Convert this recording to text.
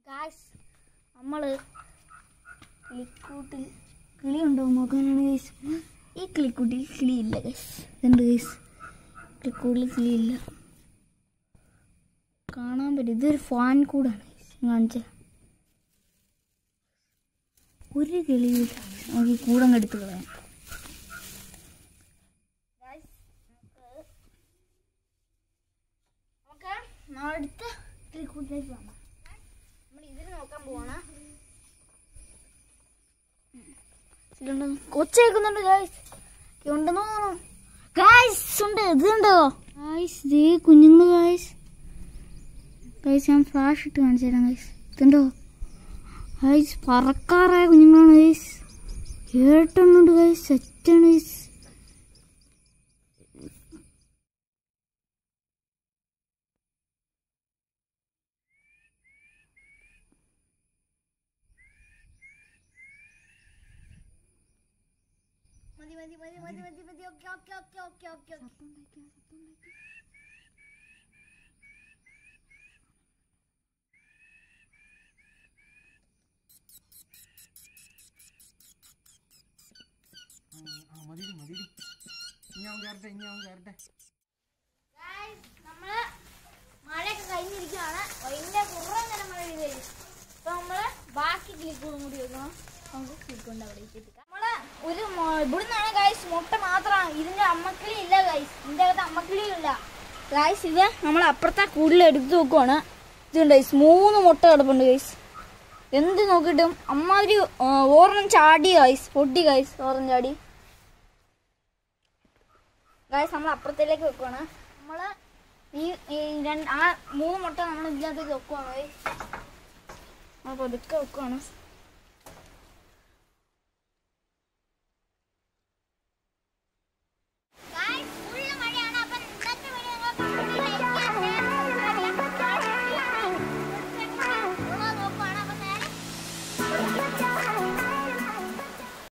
guys നമ്മള് കിളിക്കൂട്ടിൽ കിളിയുണ്ടോ നോക്കാനാണ് guys ഈ കിളിക്കൂട്ടിൽ കിളിയില്ല ഗൈസ് ഇതുണ്ട് ഗൈസ് കിളിക്കൂട്ടിൽ കിളിയില്ല കാണാൻ പറ്റും ഇതൊരു ഫാൻ കൂടാണ് ഗൈസ് കാണിച്ച ഒരു കിളിയില്ല നമുക്ക് ഈ കൂടങ്ങ് എടുത്ത് കളയാം Guys, നമുക്ക് നമുക്ക് അടുത്ത കിളിക്കൂട്ടിലേക്ക് പോകാം നമ്മൾ ഇതിന് നോക്കാൻ പോവാണ് കൊച്ച കേൾക്കുന്നുണ്ട് ഗായ്സ് ഉണ്ടെന്ന് തോന്നുന്നു ഗായ്സ് ഉണ്ട് ഇതുണ്ടോ ഗായ്സ് ദേ കുഞ്ഞുങ്ങൾ ഗായ്സ് ഗായ്സ് ഞാൻ ഫ്ലാഷ് ഇട്ട് കാണിച്ചു തരാം ഗായ്സ് ഇതുണ്ടോ ഗായ്സ് പറക്കാറായ കുഞ്ഞുങ്ങളാണ് ഗായ്സ് ഏട്ടെണ്ണുണ്ട് ഗായ്സ് സെറ്റാണ് ഗായ്സ് മതി മതി മതി മതി മതി മതി okay okay okay okay okay okay ആ മതിരി മതിരി ഇനി അവൻ കയറട്ടെ ഇനി അവൻ കയറട്ടെ നമ്മള് മഴയൊക്കെ കഴിഞ്ഞിരിക്കുകയാണ് വലിയ കുറേ നേരം മഴ പെയ്ത് കഴിഞ്ഞു അപ്പൊ നമ്മള് ബാക്കി ക്ലിക്കുകളും കൂടി വെക്കണം നമുക്ക് ക്ലിക്കുണ്ട് അവിടെ എത്തിക്കാം നമ്മള് ഒരു മൊ- ഇവിടുന്നാണ് ഗൈസ് മുട്ട മാത്രമാണ് ഇതിന്റെ അമ്മക്കിളി ഇല്ല ഗൈസ് ഇതിന്റെ അകത്ത് അമ്മക്കിളിയും ഇല്ല ഗൈസ് ഇത് നമ്മൾ അപ്പുറത്തെ കൂടുതൽ എടുത്ത് നോക്കുവാണ് ഇതുണ്ട് ഗൈസ് മൂന്ന് മുട്ട കിടപ്പുണ്ട് ഗൈസ് എന്ത് നോക്കിയിട്ടും അമ്മാതിരി ആ, ഓർണം ചാടി ഗൈസ് പൊട്ടി ഗൈസ് ഓർണം ചാടി ഗൈസ് നമ്മൾ അപ്പുറത്തേക്ക് വെക്കുവാണ് നമ്മള് ഈ ഈ രണ്ട് ആ മൂന്ന് മുട്ട നമ്മൾ ഇതിനകത്തേക്ക് വെക്കുവാണ് ഗൈസ് നമ്മൾ പതുക്കെ വെക്കുവാണ്